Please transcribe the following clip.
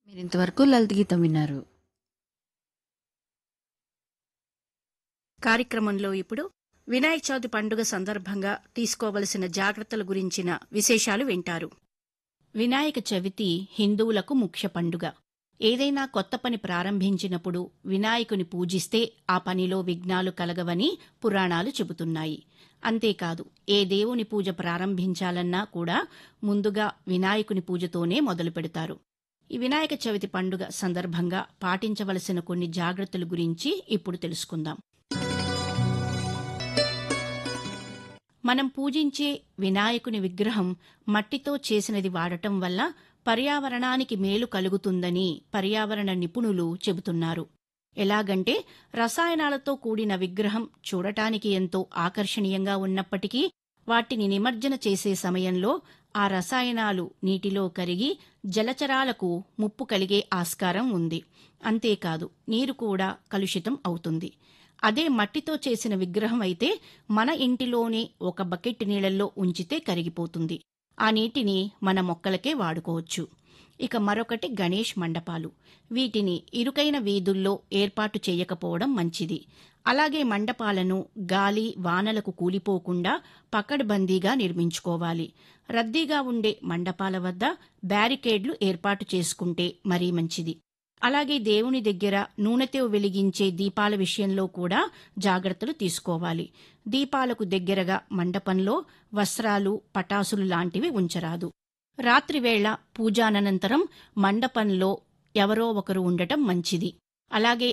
మీరు ఇంతవరకు లలిత గీతం విన్నారు కార్యక్రమంలో ఇప్పుడు వినాయక చవితి పండుగ సందర్భంగా తీసుకోవలసిన జాగ్రత్తల గురించిన విశేషాలు వింటారు వినాయక చవితి హిందువులకు ముఖ్య పండుగ ఏదైనా కొత్త పని ప్రారంభించినప్పుడు వినాయకుని పూజిస్తే ఆ పనిలో విఘ్నాలు కలగవని పురాణాలు చెబుతున్నాయి అంతేకాదు ఏ దేవుని పూజ ప్రారంభించాలన్నా కూడా ముందుగా వినాయకుని పూజతోనే మొదలు పెడతారు ఈ వినాయక చవితి పండుగ సందర్భంగా పాటించవలసిన కొన్ని జాగ్రత్తల గురించి ఇప్పుడు తెలుసుకుందాం మనం పూజించే వినాయకుని విగ్రహం మట్టితో చేసినది వాడటం వల్ల పర్యావరణానికి మేలు కలుగుతుందని పర్యావరణ నిపుణులు చెబుతున్నారు ఎలాగంటే రసాయనాలతో కూడిన విగ్రహం చూడటానికి ఎంతో ఆకర్షణీయంగా ఉన్నప్పటికీ వాటిని నిమజ్జన చేసే సమయంలో ఆ రసాయనాలు నీటిలో కరిగి జలచరాలకు ముప్పు కలిగే ఆస్కారం ఉంది అంతేకాదు నీరు కూడా కలుషితం అవుతుంది అదే మట్టితో చేసిన విగ్రహం అయితే మన ఇంటిలోనే ఒక బకెట్ నీళ్లలో ఉంచితే కరిగిపోతుంది ఆ నీటిని మన మొక్కలకే వాడుకోవచ్చు ఇక మరొకటి గణేష్ మండపాలు వీటిని ఇరుకైన వీధుల్లో ఏర్పాటు చేయకపోవడం మంచిది అలాగే మండపాలను గాలి వానలకు కూలిపోకుండా పకడ్బందీగా నిర్మించుకోవాలి రద్దీగా ఉండే మండపాల వద్ద బ్యారికేడ్లు ఏర్పాటు చేసుకుంటే మరీ మంచిది అలాగే దేవుని దగ్గర నూనెతో వెలిగించే దీపాల విషయంలో కూడా జాగ్రత్తలు తీసుకోవాలి దీపాలకు దగ్గరగా మండపంలో వస్త్రాలు పటాసులు లాంటివి ఉంచరాదు రాత్రివేళ పూజానంతరం మండపంలో ఎవరో ఒకరు ఉండటం మంచిది అలాగే